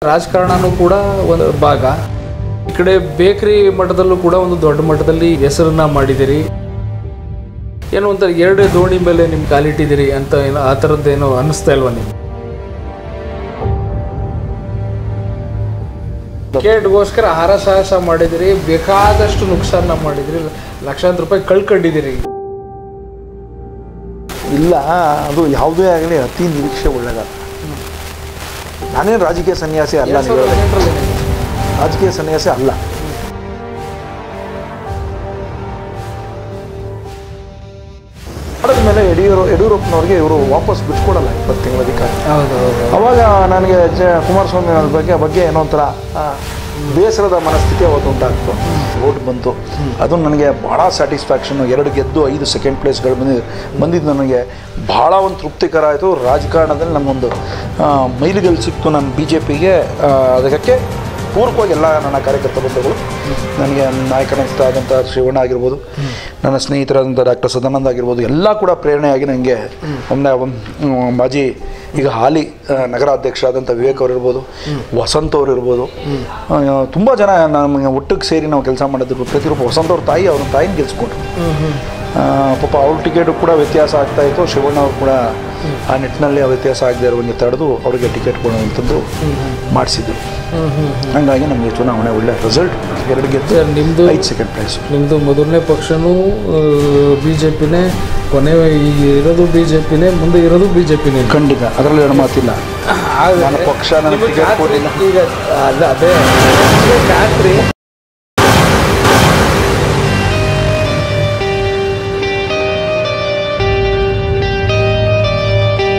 ರಾಜಕಾರಣನೂ ಕೂಡ ಒಂದು ಭಾಗ ಈ ಕಡೆ ಬೇಕರಿ ಮಟ್ಟದಲ್ಲೂ ಕೂಡ ಒಂದು ದೊಡ್ಡ ಮಟ್ಟದಲ್ಲಿ ಹೆಸರನ್ನ ಮಾಡಿದಿರಿ ಏನೋ ಒಂಥರ ಎರಡೇ ದೋಣಿ ಮೇಲೆ ನಿಮ್ ಕಾಲಿಟ್ಟಿದ್ದೀರಿ ಅಂತ ಏನೋ ಆ ಥರದ್ದೇನೋ ಅನ್ನಿಸ್ತಾ ಇಲ್ವಾ ನಿಮ್ಗೆ ಟಿಕೆಟ್ಗೋಸ್ಕರ ಆಹಾರ ಸಾಹಸ ಮಾಡಿದಿರಿ ಬೇಕಾದಷ್ಟು ನುಕ್ಸಾನ ಮಾಡಿದಿರಿ ಲಕ್ಷಾಂತರ ರೂಪಾಯಿ ಕಳ್ಕೊಂಡಿದ್ದೀರಿ ಇಲ್ಲ ಅದು ಯಾವುದೇ ಆಗಲಿ ಅತಿ ನಿರೀಕ್ಷೆ ಒಳ್ಳೆಯದಲ್ಲ ನಾನೇನು ರಾಜಕೀಯ ಸನ್ಯಾಸಿ ಅಲ್ಲ ಎರಡ್ ನೀವು ಸಾವಿರದ ಹದಿನೆಂಟರಲ್ಲಿ ಏನಾಯ್ತು? ರಾಜಕೀಯ ಸನ್ಯಾಸಿ ಅಲ್ಲ ಮಾಡಿದ ಮೇಲೆ ಯಡಿಯೂರು ಯಡಿಯೂರಪ್ಪನವ್ರಿಗೆ ಇವರು ವಾಪಸ್ ಬಿಟ್ಕೊಡಲ್ಲ ಇಪ್ಪತ್ತು ತಿಂಗಳ ಅಧಿಕಾರ ಹೌದು ಹೌದು ಅವಾಗ ನನಗೆ ಜ ಕುಮಾರಸ್ವಾಮಿ ಅವ್ರ ಬಗ್ಗೆ ಬಗ್ಗೆ ಏನೋ ಒಂಥರ ಆ, ಬೇಸರದ ಮನಸ್ಥಿತಿ ಅವತ್ತು ಉಂಟಾಗ್ತು ಓಟ್ ಬಂತು ಅದು ನನಗೆ ಭಾಳ ಸ್ಯಾಟಿಸ್ಫ್ಯಾಕ್ಷನ್ ಎರಡು ಗೆದ್ದು ಐದು ಸೆಕೆಂಡ್ ಪ್ಲೇಸ್ಗಳು ಬಂದಿದ್ದು ಬಂದಿದ್ದು ನನಗೆ ಭಾಳ ಒಂದು ತೃಪ್ತಿಕರ ಆಯಿತು ರಾಜಕಾರಣದಲ್ಲಿ ನಮಗೊಂದು ಆ, ಮೈಲಿಗಲ್ಲು ಸಿಕ್ತು ನನ್ನ ಬಿ ಜೆ ಪಿಗೆ ಅದಕ್ಕೆ ಪೂರ್ವಕವಾಗಿ ಎಲ್ಲ ನನ್ನ ಕಾರ್ಯಕರ್ತ ಬಂಧುಗಳು ನನಗೆ ನಾಯಕನಾದಂಥ ಶಿವಣ್ಣ ಆಗಿರ್ಬೋದು ನನ್ನ ಸ್ನೇಹಿತರಾದಂಥ ಡಾಕ್ಟರ್ ಸದಾನಂದ ಆಗಿರ್ಬೋದು ಎಲ್ಲ ಕೂಡ ಪ್ರೇರಣೆಯಾಗಿ ನನಗೆ ಒಮ್ಮೆ ಒಮ್- ಮಾಜಿ ಈಗ ಹಾಲಿ ಆ, ನಗರಾಧ್ಯಕ್ಷ ಆದಂಥ ವಿವೇಕ್ ಅವರು ಇರ್ಬೋದು ವಸಂತ್ ಅವರು ಇರ್ಬೋದು ತುಂಬ ಜನ ನಮಗೆ ಒಟ್ಟಿಗೆ ಸೇರಿ ನಾವು ಕೆಲಸ ಮಾಡಿದ್ರು ಪ್ರತಿಯೊಬ್ಬ ವಸಂತ್ ಅವ್ರ ತಾಯಿ ಅವ್ರ ತಾಯಿನ ಗೆಲ್ಸ್ಕೊಟ್ರು ಆ, ಪಾಪ ಅವ್ರ ಟಿಕೆಟು ಕೂಡ ವ್ಯತ್ಯಾಸ ಆಗ್ತಾ ಇತ್ತು ಶಿವಣ್ಣ ಅವರು ಕೂಡ ಆ ನಿಟ್ಟಿನಲ್ಲಿ ಆ ವ್ಯತ್ಯಾಸ ಆಗದೆ ಇರುವಂಗೆ ತಡೆದು ಅವರಿಗೆ ಟಿಕೆಟ್ ಕೊಡುವಂಥದ್ದು ಮಾಡಿಸಿದ್ರು ಹಂಗಾಗಿ ನಮಗೆ ಚುನಾವಣೆ ಒಳ್ಳೆ ರಿಸಲ್ಟ್ ಎರಡು ಗೆದ್ದು ಸರ್, ನಿಮ್ದು ಐದು ಸೆಕೆಂಡ್ ಪ್ರೈಸ್ ನಿಮ್ಮದು ಮೊದಲನೇ ಪಕ್ಷನೂ ಬಿ ಜೆ ಪಿನೇ ಕೊನೆ ಈಗ ಇರೋದು ಬಿ ಜೆ ಪಿನೇ ಮುಂದೆ ಇರೋದು ಬಿ ಜೆ ಪಿನೇ ಖಂಡಿತ ಅದರಲ್ಲಿ ಎರಡು ಮಾತಿಲ್ಲ ನನ್ನ ಪಕ್ಷ ನನಗೆ ಟಿಕೆಟ್ ಕೊಟ್ಟಿಲ್ಲ ಈಗ ಅಲ್ಲ ಅದೇ ಖಾತ್ರಿ